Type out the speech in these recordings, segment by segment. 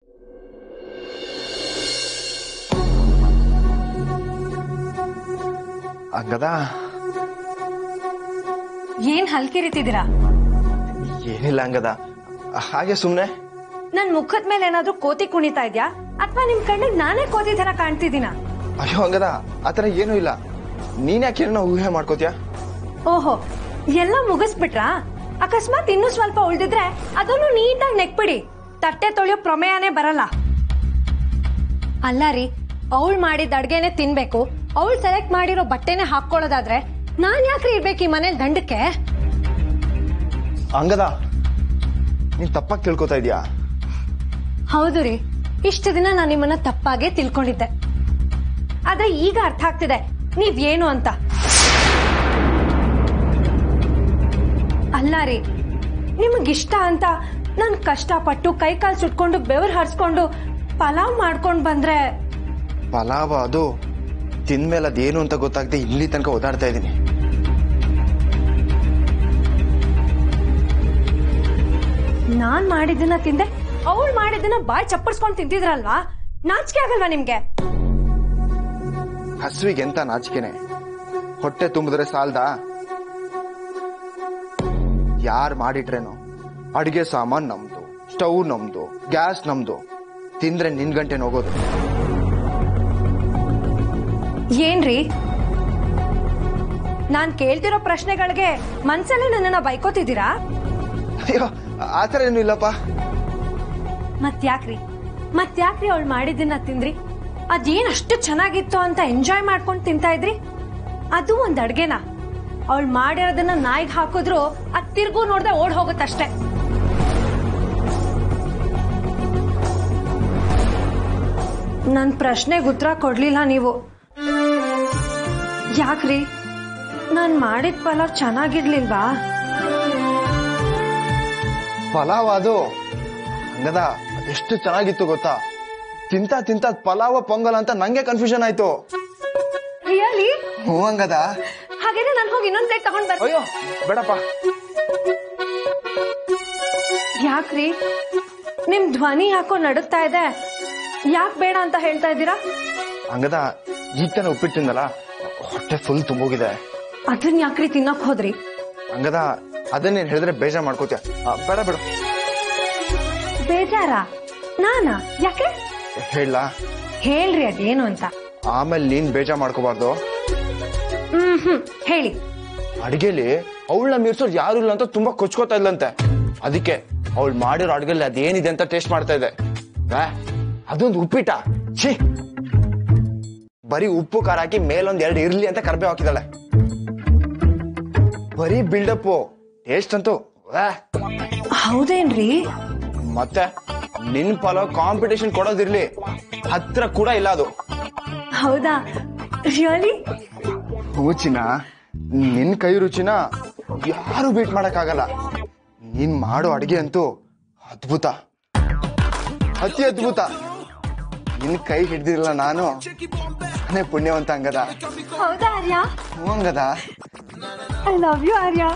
ಹಂಗದ ಏನ್ ಹಲ್ಕಿರಿತಿದ್ದೀರಾ ಏನಿಲ್ಲ ಹಂಗದ ಹಾಗೆ ಸುಮ್ನೆ ನನ್ ಮುಖದ ಮೇಲೆ ಏನಾದ್ರೂ ಕೋತಿ ಕುಣಿತಾ ಇದ್ಯಾ ಅಥವಾ ನಿಮ್ ಕಣ್ಣಿಗೆ ನಾನೇ ಕೋತಿ ತರ ಕಾಣ್ತಿದ್ದೀನ ಅಯ್ಯೋ ಹಂಗದ ಆತರ ಏನೂ ಇಲ್ಲ ನೀನ್ ಯಾಕೆ ಏನೋ ಊಹೆ ಮಾಡ್ಕೋತ್ಯಾ ಓಹೋ ಎಲ್ಲ ಮುಗಿಸ್ಬಿಟ್ರಾ ಅಕಸ್ಮಾತ್ ಇನ್ನೂ ಸ್ವಲ್ಪ ಉಳ್ದಿದ್ರೆ ಅದನ್ನು ನೀಟಾಗಿ ನೆಕ್ಬಿಡಿ ತಟ್ಟೆ ತೊಳೆಯೋ ಪ್ರಮೇಯನೇ ಬರಲ್ಲ ಅಲ್ಲ ರೀ ಅವಳು ಮಾಡಿದ ಅಡ್ಗೆನೆ ತಿನ್ಬೇಕು ಅವಳು ಸೆಲೆಕ್ಟ್ ಮಾಡಿರೋ ಬಟ್ಟೆನೆ ಹಾಕೊಳ್ಳೋದಾದ್ರೆ ನಾನ್ ಯಾಕ್ರಿ ಇರ್ಬೇಕು ಈ ಮನೇಲಿ ದಂಡಕ್ಕೆ ಹಂಗದ ನೀನ್ ತಪ್ಪಾಗಿ ತಿಳ್ಕೊತಾ ಇದೀಯಾ ಹೌದು ರೀ ಇಷ್ಟು ದಿನ ನಾನು ನಿಮ್ಮನ್ನ ತಪ್ಪಾಗೆ ತಿಳ್ಕೊಂಡಿದ್ದೆ ಆದ್ರೆ ಈಗ ಅರ್ಥ ಆಗ್ತಿದೆ ನೀವೇನು ಅಂತ ಅಲ್ಲ ರೀ ನಿಮಗಿಷ್ಟ ಅಂತ ನಾನು ಕಷ್ಟಪಟ್ಟು ಕೈ ಕಾಲು ಸುಟ್ಕೊಂಡು ಬೆವರು ಹರಿಸ್ಕೊಂಡು ಪಲಾವ್ ಮಾಡ್ಕೊಂಡ್ ಬಂದ್ರೆ ಪಲಾವ ಅದು ತಿಂದ್ಮೇಲೆ ಅದೇನು ಅಂತ ಗೊತ್ತಾಗದೆ ಇಲ್ಲಿ ತನಕ ಓದಾಡ್ತಾ ಇದ್ದೀನಿ ನಾನ್ ಮಾಡಿದ್ದನ್ನ ತಿಂದೆ ಅವಳು ಮಾಡಿದ್ದನ್ನ ಬಾಯ್ ಚಪ್ಪರ್ಸ್ಕೊಂಡ್ ತಿಂತಿದ್ರಲ್ವಾ ನಾಚಿಕೆ ಆಗಲ್ವಾ ನಿಮ್ಗೆ ಹಸುವಿಗೆ ಎಂತ ನಾಚಿಕೆನೆ ಹೊಟ್ಟೆ ತುಂಬಿದ್ರೆ ಸಾಲ್ದ ಯಾರ್ ಮಾಡಿಟ್ರೇನು ಅಡಿಗೆ ಸಾಮಾನ್ ನಮ್ದು ಸ್ಟವ್ ನಮ್ದು ಗ್ಯಾಸ್ ನಮ್ದು ತಿಂದ್ರೆ ನಿನ್ ಗಂಟೆ ಹೋಗೋದು ಏನ್ರಿ ನಾನ್ ಕೇಳ್ತಿರೋ ಪ್ರಶ್ನೆಗಳಿಗೆ ಮನ್ಸಲ್ಲೇ ನನ್ನನ್ನ ಬೈಕೋತಿದ್ದೀರಾ ಅಯ್ಯೋ ಆತರ ಏನು ಇಲ್ಲಪ್ಪ ಮತ್ಯಾಕ್ರಿ ಮತ್ಯಾಕ್ರಿ ಅವಳು ಮಾಡಿದ್ದನ್ನ ತಿಂದ್ರಿ ಅದೇನ್ ಅಷ್ಟು ಚೆನ್ನಾಗಿತ್ತು ಅಂತ ಎಂಜಾಯ್ ಮಾಡ್ಕೊಂಡು ತಿಂತಾ ಇದ್ರಿ ಅದು ಒಂದ್ ಅಡ್ಗೆನಾ ಅವಳು ಮಾಡಿರೋದನ್ನ ನಾಯಿಗ್ ಹಾಕಿದ್ರು ಅದ್ ತಿರ್ಗೂ ನೋಡ್ದೆ ಓಡ್ ಹೋಗುತ್ತಷ್ಟೇ ನನ್ ಪ್ರಶ್ನೆಗೆ ಉತ್ತರ ಕೊಡ್ಲಿಲ್ಲ ನೀವು ಯಾಕ್ರಿ ನಾನ್ ಮಾಡಿದ ಪಲಾವ್ ಚೆನ್ನಾಗಿರ್ಲಿಲ್ವಾ ಪಲಾವ್ ಅದು ಹಂಗದ ಎಷ್ಟು ಚೆನ್ನಾಗಿತ್ತು ಗೊತ್ತಾ ತಿಂತ ತಿಂತ ಪಲಾವ ಪೊಂಗಲ್ ಅಂತ ನಂಗೆ ಕನ್ಫ್ಯೂಷನ್ ಆಯ್ತು ರಿಯಲಿ ಹ್ಞೂ ಹಂಗದ ಹಾಗಾದ್ರೆ ನಾನು ಹೋಗಿ ಇನ್ನೊಂದ್ ಪ್ಲೇಟ್ ತಗೊಂಡ್ ಬರ್ತೀನಿ ಅಯ್ಯೋ ಬೇಡಪ್ಪ ಯಾಕ್ರಿ ನಿಮ್ ಧ್ವನಿ ಯಾಕೋ ನಡುತ್ತಾ ಇದೆ ಯಾಕ್ ಬೇಡ ಅಂತ ಹೇಳ್ತಾ ಇದ್ದೀರಾ ಹಂಗದ ಈಗ ತಾನೆ ಉಪ್ಪಿಟ್ಟು ತಿಂದಲ್ಲ ಹೊಟ್ಟೆ ಫುಲ್ ತುಂಬೋಗಿದೆ ಅದನ್ ಯಾಕ್ರಿ ತಿನ್ನಕ್ ಹೋದ್ರಿ ಹಂಗದ ಅದನ್ನ ನೀನ್ ಹೇಳಿದ್ರೆ ಬೇಜಾರ್ ಮಾಡ್ಕೋತ್ಯ ಆ, ಬೇಡ ಬೇಡ ಬೇಜಾರ ನಾನಾ ಯಾಕೆ ಹೇಳ ಹೇಳ್ರಿ ಅದೇನು ಅಂತ ಆಮೇಲೆ ನೀನ್ ಬೇಜಾರ್ ಮಾಡ್ಕೋಬಾರ್ದು ಹ್ಮ್ ಹ್ಮ್ ಹೇಳಿ ಅಡಿಗೆಲಿ ಅವಳನ್ನ ಮೀರ್ಸೋರು ಯಾರು ಇಲ್ಲ ಅಂತ ತುಂಬಾ ಕೊಚ್ಕೋತಾ ಇಲ್ಲಂತೆ ಅದಕ್ಕೆ ಅವಳು ಮಾಡಿರೋ ಅಡ್ಗೆಲಿ ಅದೇನಿದೆ ಅಂತ ಟೇಸ್ಟ್ ಮಾಡ್ತಾ ಇದೆ ಆ, ಅದೊಂದು ಉಪ್ಪಿಟ ಛೀ ಬರೀ ಉಪ್ಪು ಖಾರ ಹಾಕಿ ಮೇಲೊಂದ್ ಎರಡು ಇರ್ಲಿ ಅಂತ ಕರ್ಬೇ ಹಾಕಿದಾಳೆ ಬರೀ ಬಿಲ್ಡಪ್ ಟೇಸ್ಟ್ ಅಂತೂ ಆ, ಹೌದೇನ್ರಿ ಮತ್ತೆ ನಿನ್ ಪಲಾವ್ ಕಾಂಪಿಟೇಷನ್ ಕೊಡೋದಿರ್ಲಿ ಹತ್ರ ಕೂಡ ಇಲ್ಲ ಅದು ಹೌದಾ ರಿಯಲಿ ರುಚಿನ ನಿನ್ ಕೈ ರುಚಿನ ಯಾರು ಬೀಟ್ ಮಾಡಕ್ಕಾಗಲ್ಲ ನೀನ್ ಮಾಡೋ ಅಡಿಗೆ ಅಂತೂ ಅದ್ಭುತ ಅತಿ ಅದ್ಭುತ ನಿನ್ ಕೈ ಹಿಡ್ದಿರಲ್ಲ ನಾನು ನಾನೇ ಪುಣ್ಯವಂತ ಹಂಗದ ಹೌದಾ ಆರ್ಯ ಹ್ಞೂ ಹಂಗದ ಐ ಲವ್ ಯು ಆರ್ಯ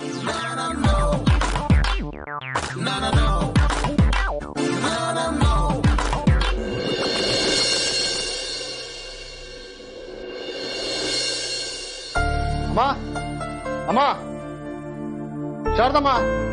ಅಮ್ಮ ಅಮ್ಮ ಶಾರದಮ್ಮ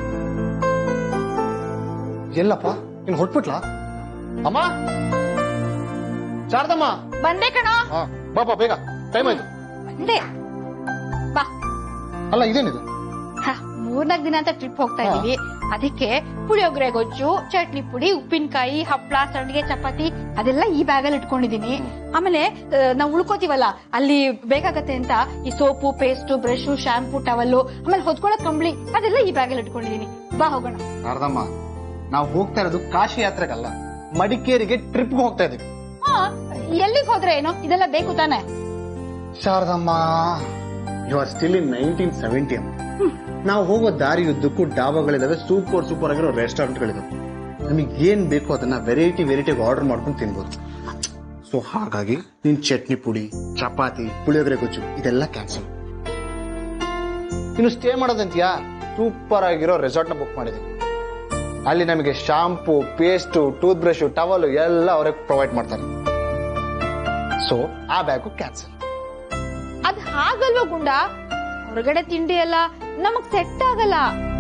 ಎಲ್ಲಪ್ಪ ಇನ್ ಹೊಟ್ಬಿಟ್ಲಾ ಅಮ್ಮ ಶಾರದಮ್ಮ ಬಂದೆ ಕಣೋ ಹಾ ಬಾಪ ಬೇಗ ಟೈಮ್ ಆಯ್ತು ಬಂದೆ ಬಾ ಅಲ್ಲ ಇದೇನಿದು ಹ, ಮೂರ್ನಾಲ್ಕು ದಿನ ಅಂತ ಟ್ರಿಪ್ ಹೋಗ್ತಾ ಇದೀವಿ ಅದಕ್ಕೆ ಪುಳಿಯೋಗರೆ ಗೊಜ್ಜು ಚಟ್ನಿ ಪುಡಿ ಉಪ್ಪಿನಕಾಯಿ ಹಪ್ಳ ಸಂಡಿಗೆ ಚಪಾತಿ ಅದೆಲ್ಲ ಈ ಬ್ಯಾಗಲ್ಲಿ ಇಟ್ಕೊಂಡಿದೀನಿ ಆಮೇಲೆ ಆ, ನಾವು ಉಳ್ಕೋತೀವಲ್ಲ ಅಲ್ಲಿ ಬೇಕಾಗತ್ತೆ ಅಂತ ಈ soap paste brush shampoo towel ಆಮೇಲೆ ಹೊದ್ಕೊಳ್ಳೋ ಕಂಬಳಿ ಅದೆಲ್ಲ ಈ ಬ್ಯಾಗಲ್ಲಿ ಇಟ್ಕೊಂಡಿದೀನಿ ಬಾ ಹೋಗೋಣ ಶಾರದಮ್ಮ ನಾವು ಹೋಗ್ತಾ ಇರೋದು ಕಾಶಿ ಯಾತ್ರೆಗಲ್ಲ ಮಡಿಕೇರಿಗೆ ಟ್ರಿಪ್ಗೆ ಹೋಗ್ತಾ ಇದೀವಿ ಹಾ ಎಲ್ಲಿಗೆ ಹೋದ್ರೆ ಏನೋ ಇದೆಲ್ಲ ಬೇಕು ತಾನೆ Sharadamma you are still in nineteen seventy ನಾವು ಹೋಗೋ ದಾರಿಯುದ್ದಕ್ಕೂ ಡಾಬಾಗಳಿದಾವೆ ಸೂಪರ್ ಸೂಪರ್ ಆಗಿರೋ ರೆಸ್ಟೋರೆಂಟ್ಗಳಿದಾವೆ ನಮಗೆ ಏನ್ ಬೇಕು ಅದನ್ನ ವೆರೈಟಿ ವೆರೈಟಿ ಆರ್ಡರ್ ಮಾಡ್ಕೊಂಡು ತಿನ್ಬೋದು ಸೊ ಹಾಗಾಗಿ ನಿನ್ ಚಟ್ನಿ ಪುಡಿ ಚಪಾತಿ ಪುಳಿಯೋಗರೆ ಗೊಜ್ಜು ಇದೆಲ್ಲ ಕ್ಯಾನ್ಸಲ್ ಇನ್ನು ಸ್ಟೇ ಮಾಡೋದಂತೀಯಾ ಸೂಪರ್ ಆಗಿರೋ ರೆಸಾರ್ಟ್ ನ ಬುಕ್ ಮಾಡಿದೀವಿ ಅಲ್ಲಿ ನಮಗೆ shampoo paste tooth brush towel ಎಲ್ಲ ಅವರೇ ಪ್ರೊವೈಡ್ ಮಾಡ್ತಾರೆ ಸೊ ಆ ಬ್ಯಾಗು ಕ್ಯಾನ್ಸಲ್ ಅದ್ ಹಾಗಲ್ವ ಗುಂಡ ಹೊರಗಡೆ ತಿಂಡಿ ಎಲ್ಲ ನಮಗ್ ಸೆಟ್ ಆಗಲ್ಲ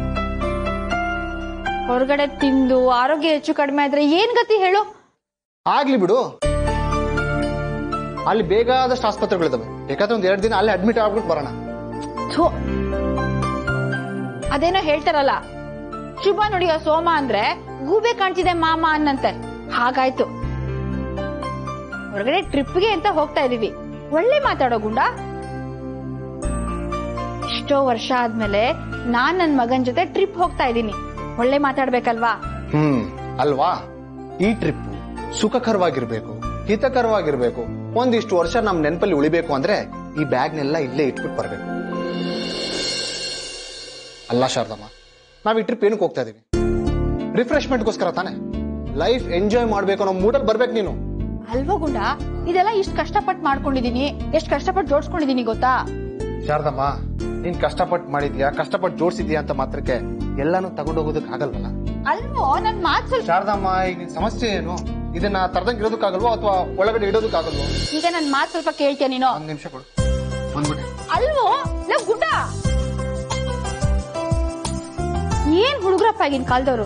ಹೊರಗಡೆ ತಿಂದು ಆರೋಗ್ಯ ಹೆಚ್ಚು ಕಡಿಮೆ ಆದ್ರೆ ಏನ್ ಗತಿ ಹೇಳು ಆಗ್ಲಿ ಬಿಡು ಅಲ್ಲಿ ಬೇಕಾದಷ್ಟು ಆಸ್ಪತ್ರೆಗಳಿದಾವೆ ಬೇಕಾದ್ರೆ ಒಂದ್ ಎರಡು ದಿನ ಅಲ್ಲಿ ಅಡ್ಮಿಟ್ ಆಗ್ಬಿಟ್ಟು ಬರೋಣ ಥು. ಅದೇನೋ ಹೇಳ್ತಾರಲ್ಲ ಶುಭ ನುಡಿಯೋ ಸೋಮ ಅಂದ್ರೆ ಗೂಬೆ ಕಾಣ್ತಿದೆ ಮಾಮ ಅನ್ನಂತೆ ಹಾಗಾಯ್ತು ಹೊರಗಡೆ ಟ್ರಿಪ್ಗೆ ಅಂತ ಹೋಗ್ತಾ ಇದೀವಿ ಒಳ್ಳೆ ಮಾತಾಡೋ ಗುಂಡ ಎಷ್ಟೋ ವರ್ಷ ಆದ್ಮೇಲೆ ನಾನ್ ನನ್ ಮಗನ್ ಜೊತೆ ಟ್ರಿಪ್ ಹೋಗ್ತಾ ಇದ್ದೀನಿ ಒಳ್ಳೆ ಮಾತಾಡ್ಬೇಕಲ್ವಾ ಹ್ಮ್ ಅಲ್ವಾ ಈ ಟ್ರಿಪ್ ಸುಖಕರವಾಗಿರ್ಬೇಕು ಹಿತಕರವಾಗಿರ್ಬೇಕು ಒಂದಿಷ್ಟು ವರ್ಷ ನಮ್ ನೆನಪಲ್ಲಿ ಉಳಿಬೇಕು ಅಂದ್ರೆ ಈ ಬ್ಯಾಗ್ನೆಲ್ಲ ಇಲ್ಲೇ ಇಟ್ಬಿಟ್ಟು ಬರ್ಬೇಕು ಅಲ್ಲ ಶಾರದಮ್ಮ ನಾವ್ ಈ ಟ್ರಿಪ್ ಏನಕ್ಕೆ ಹೋಗ್ತಾ ಇದೀವಿ ರಿಫ್ರೆಶ್ಮೆಂಟ್ಗೋಸ್ಕರ ತಾನೆ ಲೈಫ್ ಎಂಜಾಯ್ ಮಾಡ್ಬೇಕು ಅನ್ನೋ ಮೂಡಲ್ಲಿ ಬರ್ಬೇಕು ನೀನು ಅಲ್ವಾ ಗುಂಡ ಇದೆಲ್ಲ ಇಷ್ಟ ಕಷ್ಟಪಟ್ಟು ಮಾಡ್ಕೊಂಡಿದೀನಿ ಎಷ್ಟ್ ಕಷ್ಟಪಟ್ಟು ಜೋಡ್ಸ್ಕೊಂಡಿದೀನಿ ಗೊತ್ತಾ ಶಾರದಮ್ಮ ನೀನ್ ಕಷ್ಟಪಟ್ಟು ಮಾಡಿದ್ಯಾ ಕಷ್ಟಪಟ್ಟು ಜೋಡಿಸಿದ್ಯಾ ಅಂತ ಮಾತ್ರಕ್ಕೆ ಎಲ್ಲಾನು ತಗೊಂಡೋಗೋದಕ್ ಆಗಲ್ವಲ್ಲ ಅಲ್ವೋ ನನ್ ಮಾತ್ ಸ್ವಲ್ಪ ಶಾರದಮ್ಮ ಈಗ ನಿನ್ ಸಮಸ್ಯೆ ಏನು ಇದನ್ನ ತರದಂಗ್ ಇರೋದಕ್ಕಾಗಲ್ವೋ ಅಥವಾ ಒಳಗಡೆ ಇಡೋದಕ್ಕಾಗಲ್ವೋ ಈಗ ನನ್ ಮಾತ್ ಸ್ವಲ್ಪ ಕೇಳ್ತೀಯ ನೀನು ಒಂದ್ ನಿಮಿಷ ಕೊಡು ಬಂದ್ಬಿಟ್ಟೆ ಅಲ್ವೋ ಲವ್ ಗುಡ್ಡ ಏನ್ ಹುಡುಗ್ರಪ್ಪ ಆಗಿನ ಕಾಲದವ್ರು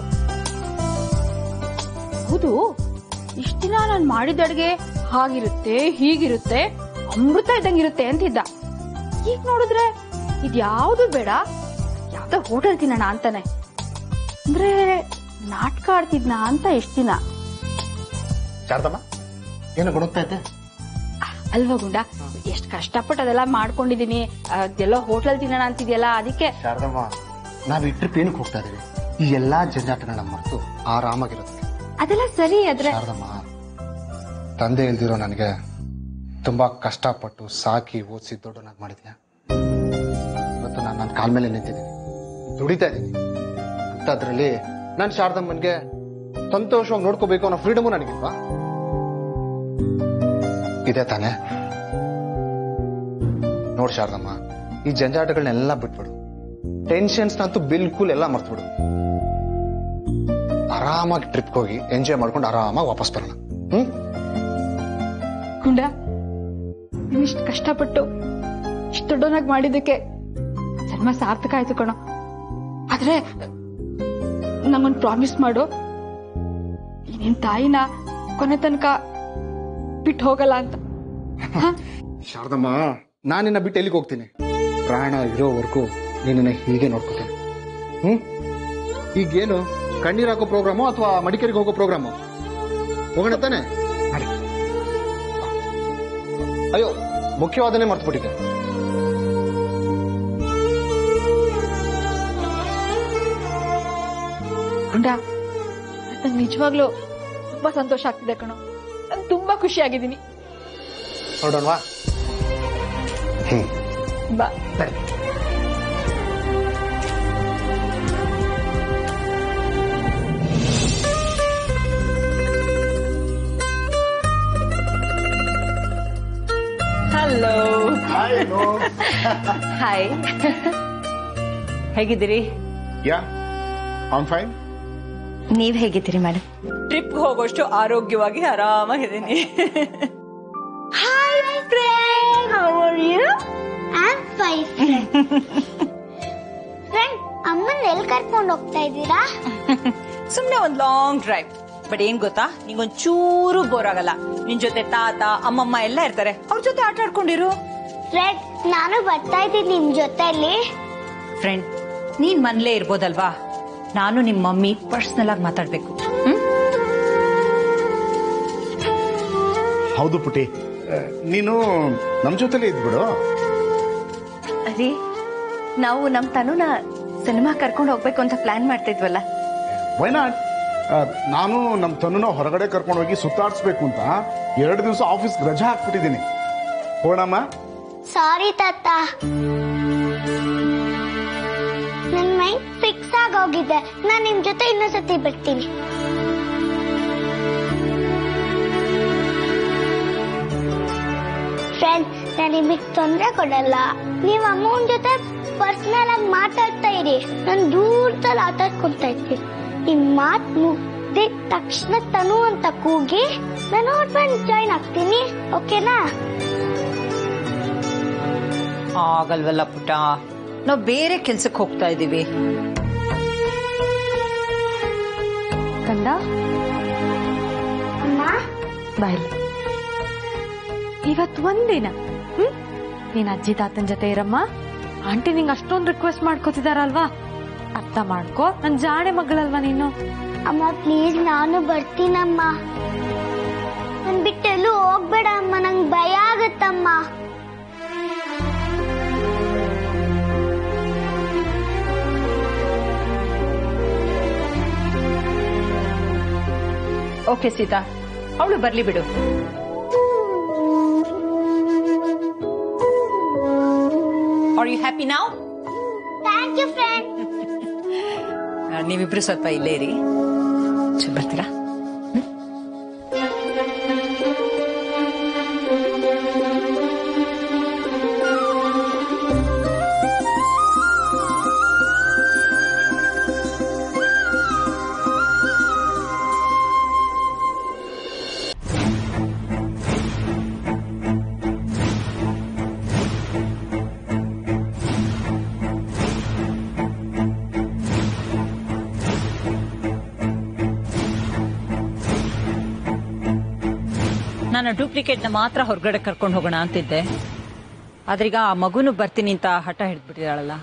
ಹೌದು ಇಷ್ಟ ದಿನ ನಾನ್ ಮಾಡಿದ ಅಡ್ಗೆ ಹಾಗಿರುತ್ತೆ ಹೀಗಿರುತ್ತೆ ಅಮೃತ ಇದ್ದಂಗಿರುತ್ತೆ ಅಂತಿದ್ದ ಈಗ ನೋಡಿದ್ರೆ ಇದ್ಯಾವ್ದು ಬೇಡ ಯಾವ್ದೋ ಹೋಟೆಲ್ ತಿನ್ನೋಣ ಅಂತಾನೆ ಅಂದ್ರೆ ನಾಟಕ ಆಡ್ತಿದ್ನ ಅಂತ ಎಷ್ಟ್ ದಿನ ಶಾರದಮ್ಮ ಏನು ಗೊತ್ತಾಗ್ತಾ ಐತೆ ಅಲ್ವಾ ಗುಂಡ ಎಷ್ಟ್ ಕಷ್ಟಪಟ್ಟು ಅದೆಲ್ಲ ಮಾಡ್ಕೊಂಡಿದೀನಿ ಅದೆಲ್ಲ ಹೋಟೆಲ್ ತಿನ್ನೋಣ ಅಂತಿದ್ಯಲ್ಲ ಅದಕ್ಕೆ ಶಾರದಮ್ಮ ನಾವ್ ಈ ಟ್ರಿಪ್ ಏನಕ್ಕೆ ಹೋಗ್ತಾ ಇದೀವಿ ಈ ಎಲ್ಲಾ ಜಂಜಾಟಗಳನ್ನ ಮರೆತು ಆರಾಮಾಗಿರೋದಕ್ಕೆ ಅದೆಲ್ಲ ಸರಿ ಆದ್ರೆ ಶಾರದಮ್ಮ ತಂದೆ ಇಲ್ದಿರೋ ನನಗೆ ತುಂಬಾ ಕಷ್ಟಪಟ್ಟು ಸಾಕಿ ಓದಿಸಿ ದೊಡ್ಡನಾಗಿ ಮಾಡಿದ್ಯಾ ಇವತ್ತು ನಾನು ನನ್ನ ಕಾಲ ಮೇಲೆ ನಿಂತಿದ್ದೀನಿ ದುಡಿತಾ ಇದ್ದೀನಿ ಅಂತದ್ರಲ್ಲಿ ನಾನು ಶಾರದಮ್ಮನ್ಗೆ ಸಂತೋಷವಾಗಿ ನೋಡ್ಕೋಬೇಕು ಅನ್ನೋ ಫ್ರೀಡಮು ನನಗಿಲ್ವಾ ಇದೆ ತಾನೆ ನೋಡ್ ಶಾರದಮ್ಮ ಈ ಜಂಜಾಟಗಳನ್ನೆಲ್ಲ ಬಿಟ್ಬಿಡು ಟೆನ್ಷನ್ಸ್ ಅಂತೂ ಬಿಲ್ಕುಲ್ ಎಲ್ಲ ಮರ್ತ್ಬಿಡು ಆರಾಮಾಗಿ ಟ್ರಿಪ್ ಹೋಗಿ ಎಂಜಾಯ್ ಮಾಡ್ಕೊಂಡು ಆರಾಮಾಗಿ ವಾಪಸ್ ಬರೋಣ ಹ್ಮ್ ಗುಂಡ ನೀನಿಷ್ಟು ಕಷ್ಟಪಟ್ಟು ಇಷ್ಟು ದೊಡ್ಡವನಾಗಿ ಮಾಡಿದ್ದಕ್ಕೆ ಜನ್ಮ ಸಾರ್ಥಕ ಆಯ್ತು ಕಣೋ ಆದ್ರೆ ನಮ್ಮನ್ ಪ್ರಾಮಿಸ್ ಮಾಡು ಈ ನಿನ್ ತಾಯಿನ ಕೊನೆ ತನಕ ಬಿಟ್ಟು ಹೋಗಲ್ಲ ಅಂತ ಹ? ಶಾರದಮ್ಮ ನಾನು ನಿನ್ನ ಬಿಟ್ಟು ಎಲ್ಲಿಗೆ ಹೋಗ್ತೀನಿ ಪ್ರಾಣ ಇರೋವರೆಗೂ ನಿನ್ನ ಹೀಗೆ ನೋಡ್ಕೋತೀನಿ ಹ್ಮ್ ಈಗೇನು ಕಣ್ಣೀರ್ ಹಾಕೋ ಪ್ರೋಗ್ರಾಮು ಅಥವಾ ಮಡಿಕೇರಿಗೆ ಹೋಗೋ ಪ್ರೋಗ್ರಾಮು ಹೋಗೋಣ ತಾನೆ ನಡಿ. ಅಯ್ಯೋ ಮುಖ್ಯವಾದನೇ ಮರ್ತ್ಬಿಟ್ಟಿದ್ದೆ ಗುಂಡ ನಂಗೆ ನಿಜವಾಗ್ಲೂ ತುಂಬಾ ಸಂತೋಷ ಆಗ್ತಿದೆ ಕಣೋ ನಾನು ತುಂಬಾ ಖುಷಿ ಆಗಿದ್ದೀನಿ ನೋಡೋಣವಾ ಹ್ಮ್ ಬಾ ಸರಿ ಹಲೋ ಹಾಯ್ ಹೇಗಿದ್ದೀರಿ ಯಾ ಆನ್ ಫೈನ್ ನೀವ್ ಹೇಗಿದ್ದೀರಿ ಮೇಡಮ್ ಟ್ರಿಪ್ ಹೋಗೋಷ್ಟು ಆರೋಗ್ಯವಾಗಿ ಆರಾಮಾಗಿದ್ದೀನಿ Hi, friend. How are you? I'm fine, friend. friend, ಅಮ್ಮನ್ ಎಲ್ಲಿ ಕರ್ಕೊಂಡು ಹೋಗ್ತಾ ಇದ್ದೀರಾ ಸುಮ್ನೆ ಒಂದ್ ಲಾಂಗ್ ಡ್ರೈವ್ ಬಟ್ ಏನ್ ಗೊತ್ತಾ ನಿಂಗೊಂದ್ ಚೂರು ಬೋರ್ ಆಗಲ್ಲ ನಿನ್ ಜೊತೆ ತಾತ ಅಮ್ಮಮ್ಮ ಎಲ್ಲ ಇರ್ತಾರೆ ಅವ್ರ ಜೊತೆ ಆಟ ಆಡ್ಕೊಂಡಿರು ಫ್ರೆಂಡ್ ನಾನು ಬರ್ತಾ ಇದ್ದೀನಿ ನಿಮ್ ಜೊತೆಲಿ ಫ್ರೆಂಡ್ ನೀನ್ ಮನ್ಲೇ ಇರ್ಬೋದಲ್ವಾ ನಾನು ನಿಮ್ ಮಮ್ಮಿ ಪರ್ಸನಲ್ ಆಗಿ ಮಾತಾಡ್ಬೇಕು ಹ್ಮ್ ಹೌದು ಪುಟಿ ಆ, ನೀನು ನಮ್ ಜೊತೆಲೇ ಇದ್ಬಿಡು ಅರಿ ನಾವು ನಮ್ ತನುನ ಸಿನಿಮಾ ಕರ್ಕೊಂಡು ಹೋಗ್ಬೇಕು ಅಂತ ಪ್ಲಾನ್ ಮಾಡ್ತಾ ಇದ್ವಲ್ಲ ವೈ ನಾಟ್ ನಾನು ನಮ್ ತನುನ ಹೊರಗಡೆ ಕರ್ಕೊಂಡು ಹೋಗಿ ಸುತ್ತಾಡ್ಸ್ಬೇಕು ಅಂತ ಎರಡು ದಿವಸ ಆಫೀಸ್ ರಜಾ ಹಾಕ್ಬಿಟ್ಟಿದ್ದೀನಿ ಹೋಣಮ್ಮ ಸಾರಿ ತಾತ ನನ್ ಮೈಂಡ್ ಫಿಕ್ಸ್ ಆಗೋಗಿದೆ ನಾನ್ ನಿಮ್ ಜೊತೆ ಇನ್ನೊಂದ್ಸತಿ ಬರ್ತೀನಿ ಫ್ರೆಂಡ್ ನಾನು ನಿಮಗ್ ತೊಂದ್ರೆ ಕೊಡಲ್ಲ ನೀವ್ ಅಮ್ಮನ ಜೊತೆ ಪರ್ಸನಲ್ ಆಗಿ ಮಾತಾಡ್ತಾ ಇರಿ ನಾನು ದೂರದಲ್ಲಿ ಆಟ ಆಡ್ಕೊಂತ ಇರ್ತೀನಿ ನಿಮ್ ಮಾತ್ ಮುಗ್ದಿದ ತಕ್ಷಣ ತನು ಅಂತ ಕೂಗಿ ನಾನು ಅವ್ರ್ ಬಂದು ಜಾಯ್ನ್ ಆಗ್ತೀನಿ ಓಕೆನಾ ಆಗಲ್ವಲ್ಲ ಪುಟ್ಟ ನಾವು ಬೇರೆ ಕೆಲ್ಸಕ್ಕೆ ಹೋಗ್ತಾ ಇದೀವಿ ಕಂದ ಅಮ್ಮ ಬಾಯ್ಲಿ ಇವತ್ ಒಂದಿನ ಹ್ಮ್ ನೀನ್ ಅಜ್ಜಿ ತಾತನ್ ಜೊತೆ ಇರಮ್ಮ ಆಂಟಿ ನಿಂಗ್ ಅಷ್ಟೊಂದ್ ರಿಕ್ವೆಸ್ಟ್ ಮಾಡ್ಕೋತಿದಾರಲ್ವಾ ಅರ್ಥ ಮಾಡ್ಕೋ ನನ್ ಜಾಣೆ ಮಗಳಲ್ವಾ ನೀನು ಅಮ್ಮ ಪ್ಲೀಸ್ ನಾನು ಬರ್ತೀನಮ್ಮ ನನ್ ಬಿಟ್ಟೆಲ್ಲೂ ಹೋಗ್ಬೇಡ ಅಮ್ಮ ನಂಗ್ ಭಯ ಆಗತ್ತಮ್ಮ ಓಕೆ ಸೀತಾ ಅವಳು ಬರ್ಲಿ ಬಿಡು ಆರ್ ಯು ಹ್ಯಾಪಿ ನಾವ್ ಥ್ಯಾಂಕ್ ಯು ಫ್ರೆಂಡ್ ನೀವಿಬ್ರು ಸ್ವಲ್ಪ ಇಲ್ಲೇ ಇರಿ ಚೂರ್ ಬರ್ತೀರಾ ನಾನು ಡೂಪ್ಲಿಕೇಟ್ ನ ಮಾತ್ರ ಹೊರಗಡೆ ಕರ್ಕೊಂಡು ಹೋಗೋಣ ಅಂತಿದ್ದೆ ಆದ್ರೀಗ ಆ ಮಗುನು ಬರ್ತೀನಿ ಅಂತ ಹಠ ಹಿಡಿದ್ಬಿಟ್ಟಿದಾಳಲ್ಲ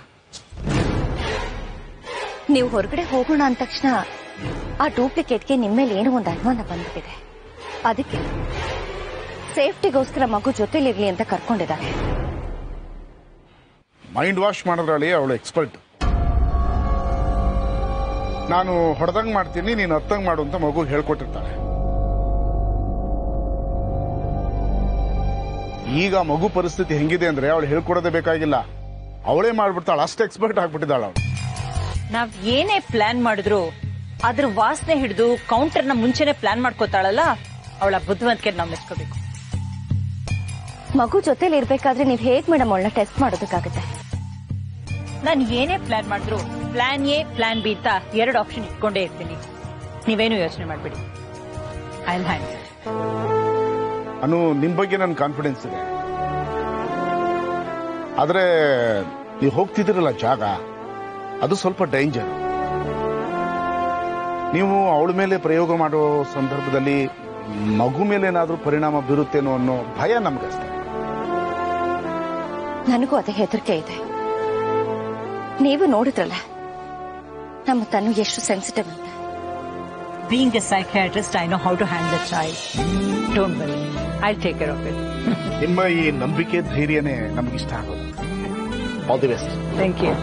ನೀವು ಹೊರಗಡೆ ಹೋಗೋಣ ಅಂದ ತಕ್ಷಣ ಆ ಡೂಪ್ಲಿಕೇಟ್ಗೆ ನಿಮ್ಮ ಮೇಲೆ ಏನೋ ಒಂದು ಅನುಮಾನ ಬಂದ್ಬಿಟ್ಟಿದೆ ಅದಕ್ಕೆ ಸೇಫ್ಟಿಗೋಸ್ಕರ ಮಗು ಜೊತೆಲಿರ್ಲಿ ಅಂತ ಕರ್ಕೊಂಡಿದ್ದಾರೆ ಮೈಂಡ್ ವಾಶ್ ಮಾಡೋದ್ರಲ್ಲಿ ಅವಳು ಎಕ್ಸ್ಪರ್ಟ್ ನಾನು ಹೊಡೆದಂಗ್ ಮಾಡ್ತೀನಿ ನೀನು ಅರ್ಥಂಗ್ ಮಾಡು ಅಂತ ಮಗು ಹೇಳ್ಕೊಟ್ಟಿರ್ತಾಳೆ ಈಗ ಮಗು ಪರಿಸ್ಥಿತಿ ಹೆಂಗಿದೆ ಅಂದ್ರೆ ಅವಳು ಹೇಳ್ಕೊಡೋದೇ ಬೇಕಾಗಿಲ್ಲ ಅವಳೇ ಮಾಡ್ಬಿಡ್ತಾಳೆ ಅಷ್ಟು ಎಕ್ಸ್ಪರ್ಟ್ ಆಗ್ಬಿಟ್ಟಿದ್ದಾಳ ಅವಳು ನಾವ್ ಏನೇ ಪ್ಲಾನ್ ಮಾಡಿದ್ರು ಅದ್ರ ವಾಸನೆ ಹಿಡಿದು ಕೌಂಟರ್ ನ ಮುಂಚೆನೆ ಪ್ಲಾನ್ ಮಾಡ್ಕೋತಾಳಲ್ಲ ಅವಳ ಬುದ್ಧಿವಂತಿಕೆ ನಾವು ಮೆಚ್ಕೋಬೇಕು ಮಗು ಜೊತೆಲಿ ಇರ್ಬೇಕಾದ್ರೆ ನೀವು ಹೇಗ್ ಮೇಡಮ್ ಅವಳನ್ನ ಟೆಸ್ಟ್ ಮಾಡೋದಕ್ಕಾಗುತ್ತೆ ನಾನು ಏನೇ ಪ್ಲಾನ್ ಮಾಡಿದ್ರು ಪ್ಲಾನ್ ಎ ಪ್ಲಾನ್ ಬಿ ಅಂತ ಎರಡು ಆಪ್ಷನ್ ಇಟ್ಕೊಂಡೇ ಇರ್ತೀನಿ ನೀವೇನು ಯೋಚನೆ ಮಾಡ್ಬಿಡಿ ಐ ಹ್ಯಾಂಡ್ ಅನು ನಿಮ್ ಬಗ್ಗೆ ನನ್ ಕಾನ್ಫಿಡೆನ್ಸ್ ಇದೆ ಆದ್ರೆ ನೀವು ಹೋಗ್ತಿದ್ದೀರಲ್ಲ ಜಾಗ ಅದು ಸ್ವಲ್ಪ ಡೇಂಜರ್ ನೀವು ಅವಳ ಮೇಲೆ ಪ್ರಯೋಗ ಮಾಡೋ ಸಂದರ್ಭದಲ್ಲಿ ಮಗು ಮೇಲೆ ಏನಾದ್ರೂ ಪರಿಣಾಮ ಬೀರುತ್ತೇನೋ ಅನ್ನೋ ಭಯ ನಮ್ಗಷ್ಟೇ ನನಗೂ ಅದೇ ಹೆದರಿಕೆ ಇದೆ ನೀವು ನೋಡಿದ್ರಲ್ಲ ನಮ್ಮ ತನು ಎಷ್ಟು ಸೆನ್ಸಿಟಿವ್ ಅಂತ being a psychiatrist I know how to hand the child don't worry I take care of it ನಿಮ್ಮ ಈ ನಂಬಿಕೆ ಧೈರ್ಯನೇ ನಮಗಿಷ್ಟ ಆಗೋದು all the best thank you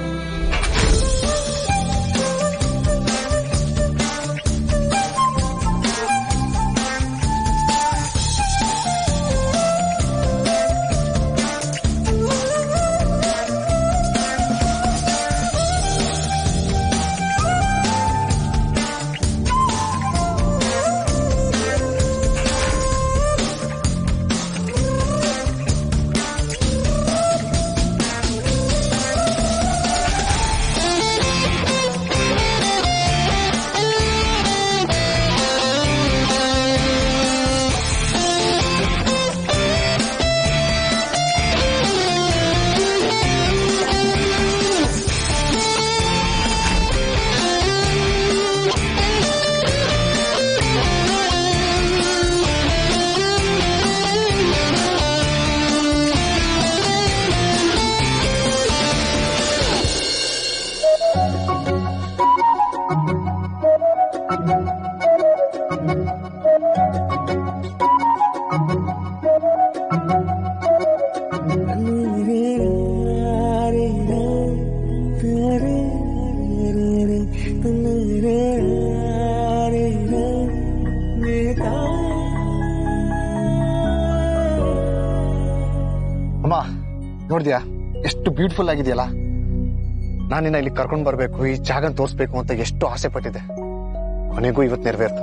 ಅಮ್ಮ ನೋಡಿದ್ಯಾ ಎಷ್ಟು ಬ್ಯೂಟಿಫುಲ್ ಆಗಿದೆಯಲ್ಲ ನಾನು ನಿನ್ನ ಇಲ್ಲಿ ಕರ್ಕೊಂಡ್ ಬರ್ಬೇಕು ಈ ಜಾಗ ತೋರಿಸ್ಬೇಕು ಅಂತ ಎಷ್ಟು ಆಸೆ ಪಟ್ಟಿದ್ದೆ ಕೊನೆಗೂ ಇವತ್ತು ನೆರವೇರ್ತು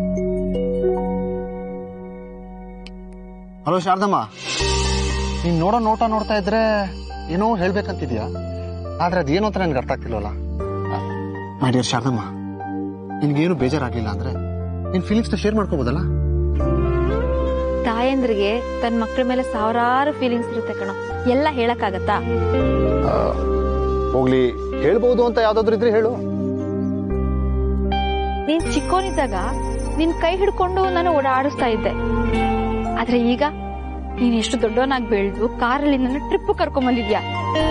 ಹಲೋ ಶಾರದಮ್ಮ ನೀನ್ ನೋಡೋ ನೋಟ ನೋಡ್ತಾ ಇದ್ರೆ ಏನೋ ಹೇಳ್ಬೇಕಂತಿದ್ಯಾ ಆದ್ರೆ ಅದೇನು ಅಂತ ನನ್ಗೆ ಅರ್ಥ ಆಗ್ತಿಲ್ವಲ್ಲ ಮೈ ಡಿಯರ್ ಶಾರದಮ್ಮ ನಿನ್ಗೇನು ಬೇಜಾರಾಗ್ಲಿಲ್ಲ ಅಂದ್ರೆ ನಿನ್ ಫೀಲಿಂಗ್ಸ್ ನ ಶೇರ್ ಮಾಡ್ಕೋಬೋದಲ್ಲ ತಾಯಂದ್ರಿಗೆ ತನ್ನ ಮಕ್ಕಳ ಮೇಲೆ ಸಾವಿರಾರು ಫೀಲಿಂಗ್ಸ್ ಇರುತ್ತೆ ಕಣೋ ಎಲ್ಲ ಹೇಳಕ್ಕಾಗತ್ತಾ ಹೋಗ್ಲಿ ಹೇಳ್ಬೋದು ಅಂತ ಯಾವ್ದಾದ್ರು ಇದ್ರೆ ಹೇಳು ನೀನ್ ಚಿಕ್ಕೋನಿದ್ದಾಗ ನಿನ್ ಕೈ ಹಿಡ್ಕೊಂಡು ನಾನು ಓಡಾಡಿಸ್ತಾ ಇದ್ದೆ ಆದ್ರೆ ಈಗ ನೀನ್ ಎಷ್ಟು ದೊಡ್ಡವನಾಗಿ ಬೆಳೆದು ಕಾರಲ್ಲಿ ನನ್ನ ಟ್ರಿಪ್ ಕರ್ಕೊಂಡ್ ಬಂದಿದ್ಯಾ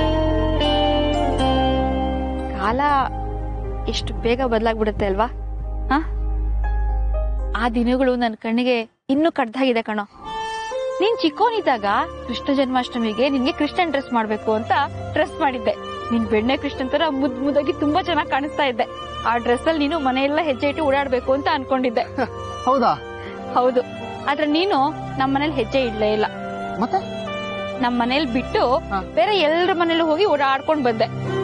ಕಾಲ ಎಷ್ಟು ಬೇಗ ಬದಲಾಗ್ಬಿಡುತ್ತೆ ಅಲ್ವಾ ಹ ಆ ದಿನಗಳು ನನ್ನ ಕಣ್ಣಿಗೆ ಇನ್ನೂ ಕಡ್ದಾಗಿದೆ ಕಣೋ ನೀನ್ ಚಿಕ್ಕೋನಿದ್ದಾಗ ಕೃಷ್ಣ ಜನ್ಮಾಷ್ಟಮಿಗೆ ನಿನ್ಗೆ ಕೃಷ್ಣನ್ ಡ್ರೆಸ್ ಮಾಡ್ಬೇಕು ಅಂತ ಡ್ರೆಸ್ ಮಾಡಿದ್ದೆ ನೀನ್ ಬೆಣ್ಣೆ ಕೃಷ್ಣನ್ ತರ ಮುದ್ ಮುದ್ದಾಗಿ ತುಂಬಾ ಚೆನ್ನಾಗಿ ಕಾಣಿಸ್ತಾ ಇದ್ದೆ ಆ ಡ್ರೆಸ್ ಅಲ್ಲಿ ನೀನು ಮನೆಯೆಲ್ಲ ಹೆಜ್ಜೆ ಇಟ್ಟು ಓಡಾಡ್ಬೇಕು ಅಂತ ಅನ್ಕೊಂಡಿದ್ದೆ ಹೌದಾ ಹೌದು ಆದ್ರೆ ನೀನು ನಮ್ಮ ಮನೇಲಿ ಹೆಜ್ಜೆ ಇಡ್ಲೇ ಇಲ್ಲ ಮತ್ತೆ ನಮ್ ಮನೇಲಿ ಬಿಟ್ಟು ಬೇರೆ ಎಲ್ಲರ ಮನೇಲಿ ಹೋಗಿ ಓಡಾಡ್ಕೊಂಡ್ ಬಂದೆ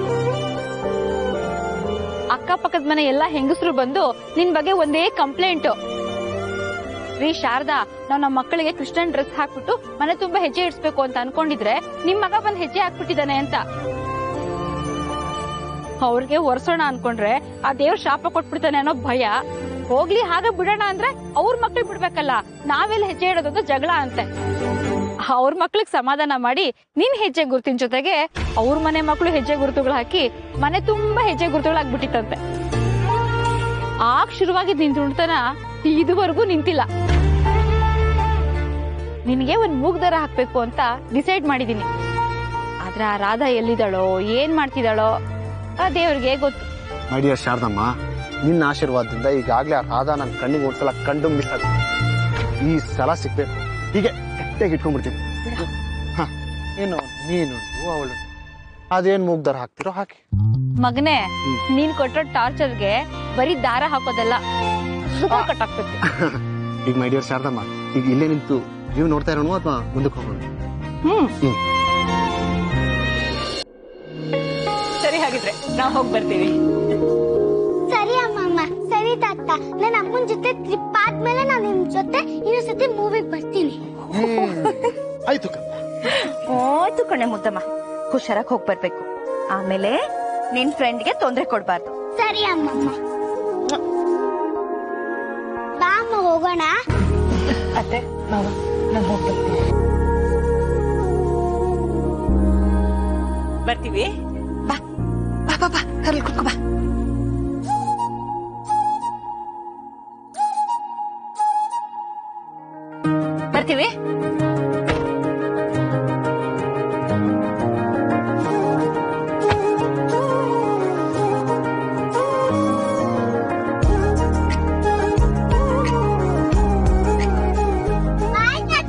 ಅಕ್ಕಪಕ್ಕದ ಮನೆ ಎಲ್ಲಾ ಹೆಂಗಸರು ಬಂದು ನಿನ್ ಬಗ್ಗೆ ಒಂದೇ ಕಂಪ್ಲೇಂಟ್ ರೀ ಶಾರದಾ ನಾವ್ ನಮ್ಮ ಮಕ್ಕಳಿಗೆ ಕೃಷ್ಣನ್ ಡ್ರೆಸ್ ಹಾಕ್ಬಿಟ್ಟು ಮನೆ ತುಂಬಾ ಹೆಜ್ಜೆ ಇಡ್ಸ್ಬೇಕು ಅಂತ ಅನ್ಕೊಂಡಿದ್ರೆ ನಿಮ್ ಮಗ ಬಂದ್ ಹೆಜ್ಜೆ ಹಾಕ್ಬಿಟ್ಟಿದಾನೆ ಅಂತ ಅವ್ರಿಗೆ ಒರ್ಸೋಣ ಅನ್ಕೊಂಡ್ರೆ ಆ ದೇವ್ರ ಶಾಪ ಕೊಟ್ಬಿಡ್ತಾನೆ ಅನ್ನೋ ಭಯ ಹೋಗ್ಲಿ ಹಾಗೆ ಬಿಡೋಣ ಅಂದ್ರೆ ಅವ್ರ ಮಕ್ಳಿಗೆ ಬಿಡ್ಬೇಕಲ್ಲ ನಾವೆಲ್ಲ ಹೆಜ್ಜೆ ಇಡೋದೊಂದು ಜಗಳ ಅಂತೆ ಅವ್ರ ಮಕ್ಳಿಗೆ ಸಮಾಧಾನ ಮಾಡಿ ನಿನ್ ಹೆಜ್ಜೆ ಗುರುತಿನ ಜೊತೆಗೆ ಅವ್ರ ಮನೆ ಮಕ್ಳು ಹೆಜ್ಜೆ ಗುರುತುಗಳು ಹಾಕಿ ಮನೆ ತುಂಬಾ ಹೆಜ್ಜೆ ಗುರುತುಗಳಾಗ್ಬಿಟ್ಟಿತ್ತಂತೆ ಆಗ ಶುರುವಾಗಿದ್ ನಿನ್ ತುಣ್ತನ ಇದುವರೆಗೂ ನಿಂತಿಲ್ಲ ನಿನ್ಗೆ ಒಂದ್ ಮೂಗ್ದಾರ ಹಾಕ್ಬೇಕು ಅಂತ ಡಿಸೈಡ್ ಮಾಡಿದೀನಿ ಆದ್ರೆ ಆ ರಾಧಾ ಎಲ್ಲಿದ್ದಾಳೋ ಏನ್ ಮಾಡ್ತಿದ್ದಾಳೋ ಆ ದೇವ್ರಿಗೆ ಗೊತ್ತು ಮೈ ಡಿಯರ್ ಶಾರದಮ್ಮ ನಿನ್ನ ಆಶೀರ್ವಾದದಿಂದ ಈಗಾಗ್ಲೇ ಆ ರಾಧಾ ನನ್ನ ಕಣ್ಣಿಗೆ ಒಂದ್ಸಲ ಕಂಡು ಮಿಸ್ ಆಗ ಈ ಸಲ ಸಿಗ್ಬೇಕು ಹೀಗೆ ಗಟ್ಟಿಯಾಗಿ ಇಟ್ಕೊಂಡ್ಬಿಡ್ತೀನಿ ಹ, ಏನು ನೀನು ಅವಳು ಅದೇನ್ ಮೂಗ್ದಾರ ಹಾಕ್ತಿರೋ ಹಾಕಿ ಮಗನೇ ನೀನ್ ಕೊಟ್ಟೋ ಟಾರ್ಚರ್ಗೆ ಬರೀ ದಾರ ಹಾಕೋದಲ್ಲ ಸುತ್ತ ಕಟ್ಟಾಕ್ಬೇಕು ಈಗ ಮೈ ಡಿಯರ್ ಶಾರದಮ್ಮ ಈಗ ಇಲ್ಲೇ ನಿಂತು ನೀವು ನೋಡ್ತಾ ಇರೋಣ ಅಥವಾ ಮುಂದಕ್ಕೆ ಹೋಗೋಣ ಹ್ಮ್ ಸರಿ ಹಾಗಿದ್ರೆ ನಾವ್ ಹೋಗಿ ಬರ್ತೀವಿ ಸರಿ ಅಮ್ಮಮ್ಮ ಸರಿ ತಾತ ನನ್ನ ಅಮ್ಮನ ಜೊತೆ ಟ್ರಿಪ್ ಆದ್ಮೇಲೆ ನಾನು ನಿಮ್ ಜೊತೆ ಇನ್ನೊಂದ್ಸತಿ ಮೂವಿಗೆ ಬರ್ತೀನಿ ಆಯ್ತು ಕಣೆ. ಆಯ್ತು ಕಣೆ ಮುದ್ದಮ್ಮ ಹುಷಾರಾಗಿ ಹೋಗ್ ಬರ್ಬೇಕು ಆಮೇಲೆ ನಿನ್ ಫ್ರೆಂಡ್ಗೆ ತೊಂದ್ರೆ ಕೊಡ್ಬಾರ್ದು ಸರಿ ಅಮ್ಮಮ್ಮ ಬಾ ಅಮ್ಮ ಹೋಗೋಣ ಅತ್ತೆ ಮಾವ ನಾನ್ ಹೋಗ್ಬೇಕು ಬರ್ತೀವಿ ಬಾ ಬಾ ಬಾ ಬಾ ಕರ್ಲ್ ಕುತ್ಕೋ ಬಾ ಬರ್ತೀವಿ ಬಾಯ್ ತಾತ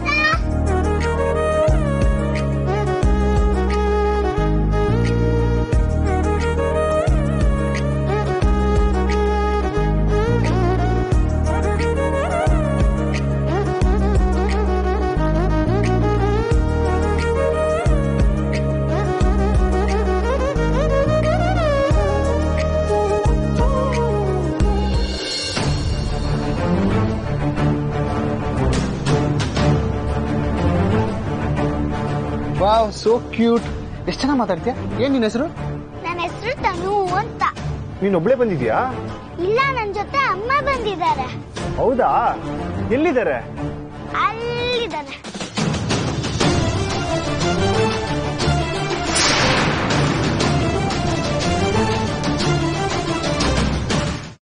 ವಾವ್ ಸೋ ಕ್ಯೂಟ್ ಎಷ್ಟು ಚೆನ್ನಾಗಿ ಮಾತಾಡ್ತೀಯ ಏನ್ ನಿನ್ನ ಹೆಸರು ನನ್ನ ಹೆಸರು ತನು ಅಂತ ನೀನ್ ಒಬ್ಳೆ ಬಂದಿದ್ಯಾ ಇಲ್ಲ ನನ್ ಜೊತೆ ಅಮ್ಮ ಬಂದಿದ್ದಾರೆ ಹೌದಾ ಎಲ್ಲಿದ್ದಾರೆ ಅಲ್ಲಿದ್ದಾನೆ